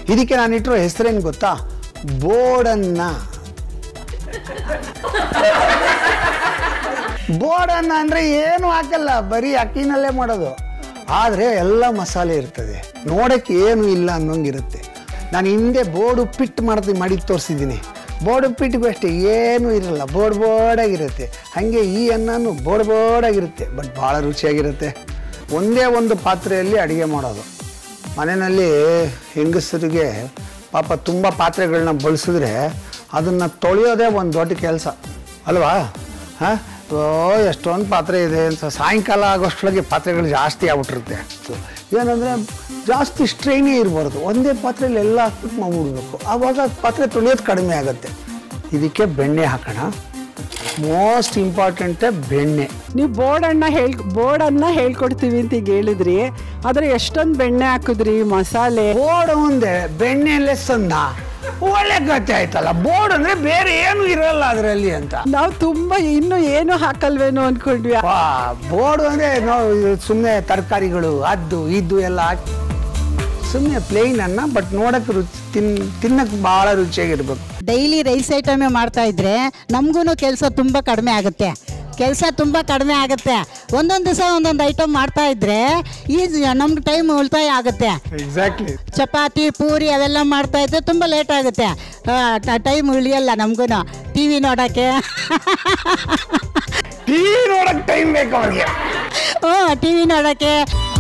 ಇದಕ್ಕೆ ನಾನು ಇಟ್ಟಿರೋ ಹೆಸರೇನು ಗೊತ್ತಾ ಬೋಡನ್ನ ಬೋಡನ್ನ ಅಂದರೆ ಏನು ಹಾಕಲ್ಲ ಬರೀ ಅಕ್ಕಿನಲ್ಲೇ ಮಾಡೋದು ಆದರೆ ಎಲ್ಲ ಮಸಾಲೆ ಇರ್ತದೆ ನೋಡೋಕ್ಕೆ ಏನು ಇಲ್ಲ ಅನ್ನೋಂಗಿರುತ್ತೆ ನಾನು ಹಿಂದೆ ಬೋರ್ಡ್ ಉಪ್ಪಿಟ್ಟು ಮಾಡ್ತೀನಿ ಮಾಡಿ ತೋರಿಸಿದ್ದೀನಿ ಬೋರ್ಡ್ ಉಪ್ಪಿಟ್ಟಿಗೂ ಅಷ್ಟೇ ಏನೂ ಇರಲ್ಲ ಬೋರ್ಡ್ ಬೋರ್ಡಾಗಿರುತ್ತೆ ಹಾಗೆ ಈ ಅನ್ನನೂ ಬೋರ್ಡ್ ಬೋರ್ಡಾಗಿರುತ್ತೆ ಬಟ್ ಭಾಳ ರುಚಿಯಾಗಿರುತ್ತೆ ಒಂದೇ ಒಂದು ಪಾತ್ರೆಯಲ್ಲಿ ಅಡುಗೆ ಮಾಡೋದು ಮನೆಯಲ್ಲಿ ಹೆಂಗಸರಿಗೆ ಪಾಪ ತುಂಬ ಪಾತ್ರೆಗಳನ್ನ ಬಳಸಿದ್ರೆ ಅದನ್ನು ತೊಳೆಯೋದೇ ಒಂದು ದೊಡ್ಡ ಕೆಲಸ ಅಲ್ವಾ ಹಾಂ ಓ ಎಷ್ಟೊಂದು ಪಾತ್ರೆ ಇದೆ ಅಂತ ಸಾಯಂಕಾಲ ಆಗೋಷ್ಟೊಳಗೆ ಪಾತ್ರೆಗಳು ಜಾಸ್ತಿ ಆಗ್ಬಿಟ್ಟಿರುತ್ತೆ ಏನಂದರೆ ಜಾಸ್ತಿ ಸ್ಟ್ರೈನೇ ಇರಬಾರ್ದು ಒಂದೇ ಪಾತ್ರೆಯಲ್ಲಿ ಎಲ್ಲ ಹಾಕ್ಬಿಟ್ಟು ಮಾಡ್ಬಿಡ್ಬೇಕು ಆವಾಗ ಪಾತ್ರೆ ತೊಳೆಯೋದು ಕಡಿಮೆ ಆಗುತ್ತೆ ಇದಕ್ಕೆ ಬೆಣ್ಣೆ ಹಾಕೋಣ ಮೋಸ್ಟ್ ಇಂಪಾರ್ಟೆಂಟೇ ಬೆಣ್ಣೆ ನೀವು ಬೋರ್ಡನ್ನ ಹೇಳ್ ಬೋರ್ಡನ್ನ ಹೇಳ್ಕೊಡ್ತೀವಿ ಅಂತ ಈಗ ಹೇಳಿದ್ರಿ ಆದರೆ ಎಷ್ಟೊಂದು ಬೆಣ್ಣೆ ಹಾಕಿದ್ರಿ ಮಸಾಲೆ ಬೋರ್ಡ್ ಮುಂದೆ ಬೆಣ್ಣೆ ಲೆಸ್ಸನ್ನ ಒಳ್ಳೆ ಕಥೆ ಆಯ್ತಲ್ಲ ಬೋರ್ಡ್ ಅಂದ್ರೆ ಬೇರೆ ಏನು ಇರಲ್ಲ ಅದರಲ್ಲಿ ಅಂತ ನಾವು ತುಂಬಾ ಇನ್ನು ಏನು ಹಾಕಲ್ವೇನೋ ಅನ್ಕೊಂಡ್ವಿ ವಾ ಬೋರ್ಡ್ ಅಂದ್ರೆ ಸುಮ್ಮನೆ ತರಕಾರಿಗಳು ಅದು ಇದು ಎಲ್ಲ ಹಾಕಿ ಸುಮ್ಮನೆ ಪ್ಲೇನ್ ಅನ್ನ ಬಟ್ ನೋಡಕ್ಕೆ ರುಚಿ ತಿನ್ ತಿನ್ನಕ್ಕೆ ಭಾಳ ರುಚಿಯಾಗಿರ್ಬೇಕು ಡೈಲಿ ರೈಸ್ ಐಟಮೇ ಮಾಡ್ತಾ ಇದ್ರೆ ನಮಗೂ ಕೆಲಸ ತುಂಬ ಕಡಿಮೆ ಆಗುತ್ತೆ ಕೆಲಸ ತುಂಬ ಕಡಿಮೆ ಆಗುತ್ತೆ ಒಂದೊಂದು ದಿವಸ ಒಂದೊಂದು ಐಟಮ್ ಮಾಡ್ತಾ ಇದ್ರೆ ಈ ನಮ್ಗೆ ಟೈಮ್ ಉಳಿತಾಯ ಆಗುತ್ತೆ ಎಕ್ಸಾಕ್ಟ್ಲಿ ಚಪಾತಿ ಪೂರಿ ಅವೆಲ್ಲ ಮಾಡ್ತಾ ಇದ್ರೆ ತುಂಬ ಲೇಟ್ ಆಗುತ್ತೆ ಟೈಮ್ ಉಳಿಯಲ್ಲ ನಮಗೂ ಟಿ ವಿ ನೋಡೋಕ್ಕೆ ಟಿ ವಿ ನೋಡಕ್ಕೆ ಟೈಮ್ ಬೇಕು ಅವ್ರಿಗೆ ಹ್ಞೂ ಟಿ ವಿ ನೋಡೋಕ್ಕೆ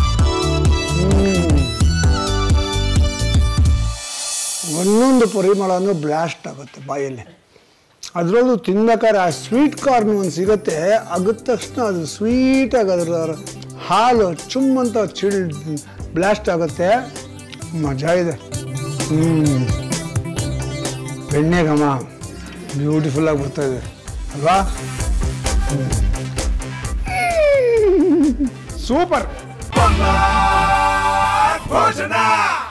ಒಂದೊಂದು ಪರಿಮಳನೂ ಬ್ಲಾಸ್ಟ್ ಆಗುತ್ತೆ ಬಾಯಲ್ಲಿ ಅದರಲ್ಲೂ ತಿನ್ಬೇಕಾದ್ರೆ ಆ ಸ್ವೀಟ್ ಕಾರ್ನ್ ಒಂದು ಸಿಗುತ್ತೆ ಅಗದ ತಕ್ಷಣ ಅದು ಸ್ವೀಟಾಗಿ ಅದರ ಹಾಲು ಚುಮ್ ಅಂತ ಚಿಲ್ ಬ್ಲಾಸ್ಟ್ ಆಗುತ್ತೆ ಮಜಾ ಇದೆ ಹ್ಞೂ ಬೆಣ್ಣೆ ಘಮ ಬ್ಯೂಟಿಫುಲ್ಲಾಗಿ ಬರ್ತಾ ಇದೆ ಅಲ್ವಾ ಸೂಪರ್ ಭೋಜನ